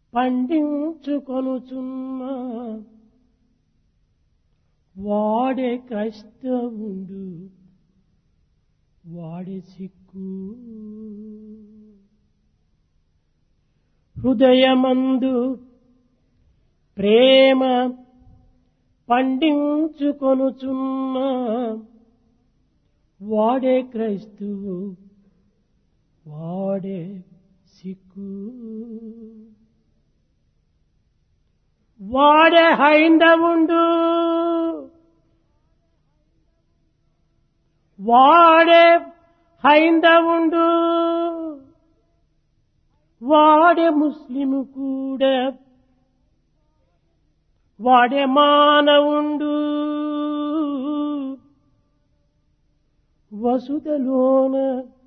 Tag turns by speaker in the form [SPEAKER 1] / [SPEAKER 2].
[SPEAKER 1] పండించుకొనుచున్న వాడే క్రైస్తవుండు వాడే సిక్కు హృదయమందు ప్రేమ పండించుకొనుచున్న వాడే క్రైస్తువు వాడే సిక్కు వాడే హైందవుండు వాడే హైందవుండు వాడే ముస్లిము కూడా వాడే మానవుండు వసుదలోన